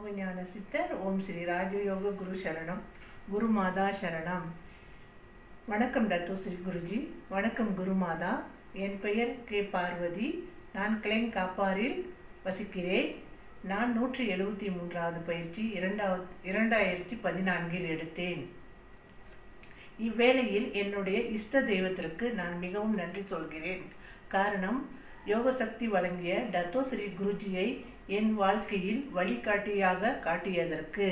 யோகஞான சித்தர் ஓம் ஸ்ரீ ராஜயோக குரு சரணம் குரு மாதா சரணம் வணக்கம் டத்து ஸ்ரீ குருஜி வணக்கம் குரு மாதா என் பெயர் கே பார்வதி நான் கிளைங் காப்பாரில் வசிக்கிறேன் நான் நூற்றி எழுபத்தி மூன்றாவது பயிற்சி இரண்டாவது இரண்டாயிரத்தி பதினான்கில் எடுத்தேன் இவ்வேளையில் என்னுடைய இஷ்ட தெய்வத்திற்கு நான் மிகவும் நன்றி சொல்கிறேன் காரணம் யோக சக்தி வழங்கிய டத்தோ ஸ்ரீ குருஜியை என் வாழ்க்கையில் வழிகாட்டியாக காட்டியதற்கு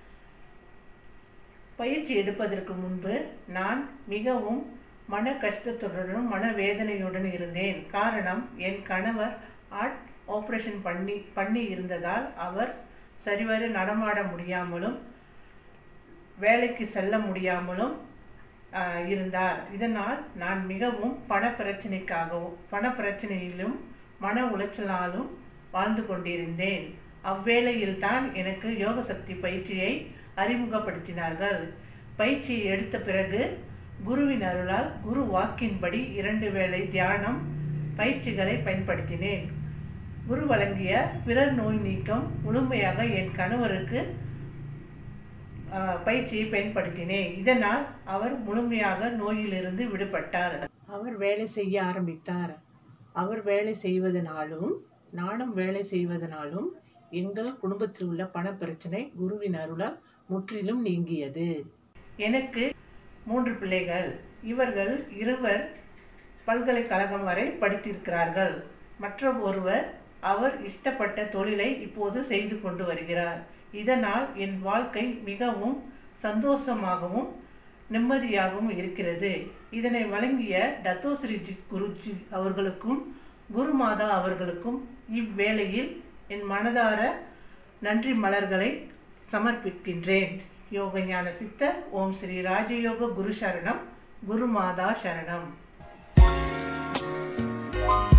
பயிற்சி எடுப்பதற்கு முன்பு நான் மிகவும் மன கஷ்டத்துடனும் மனவேதனையுடன் இருந்தேன் காரணம் என் கணவர் ஆர்ட் ஆப்ரேஷன் பண்ணி பண்ணி இருந்ததால் அவர் சரிவர நடமாட முடியாமலும் வேலைக்கு செல்ல முடியாமலும் ஆஹ், இருந்தார் இதனால் நான் மிகவும் பண பிரச்சனைக்காகவும் பண பிரச்சனையிலும் மன உளைச்சலாலும் வாழ்ந்து கொண்டிருந்தேன் அவ்வேளையில் தான் எனக்கு யோக சக்தி பயிற்சியை அறிமுகப்படுத்தினார்கள் பயிற்சியை எடுத்த பிறகு குருவின் அருளால் குரு வாக்கின்படி இரண்டு வேளை தியானம் பயிற்சிகளை பயன்படுத்தினேன் குரு வழங்கிய பிறர் நோய் நீக்கம் முழுமையாக என் கணவருக்கு ஆஹ், பயிற்சியை பயன்படுத்தினேன் இதனால் அவர் முழுமையாக நோயிலிருந்து விடுபட்டார் அவர் வேலை செய்ய ஆரம்பித்தார் அவர் வேலை செய்வதனாலும் நானும் வேலை செய்வதனாலும் எங்கள் குடும்பத்தில் உள்ள பண பிரச்சனை குருவின் அருளால் முற்றிலும் நீங்கியது எனக்கு மூன்று பிள்ளைகள் இவர்கள் இருவர் பல்கலைக்கழகம் வரை படித்திருக்கிறார்கள் மற்ற ஒருவர் அவர் இஷ்டப்பட்ட தொழிலை இப்போது செய்து கொண்டு வருகிறார் இதனால் என் வாழ்க்கை மிகவும் சந்தோஷமாகவும் நிம்மதியாகவும் இருக்கிறது இதனை வழங்கிய டத்தோ ஸ்ரீஜி குருஜி அவர்களுக்கும் குருமாதா அவர்களுக்கும் இவ்வேளையில் என் மனதார நன்றி மலர்களை சமர்ப்பிக்கின்றேன் யோக ஞான சித்தர் ஓம் ஸ்ரீ ராஜயோக குரு சரணம் குருமாதா சரணம்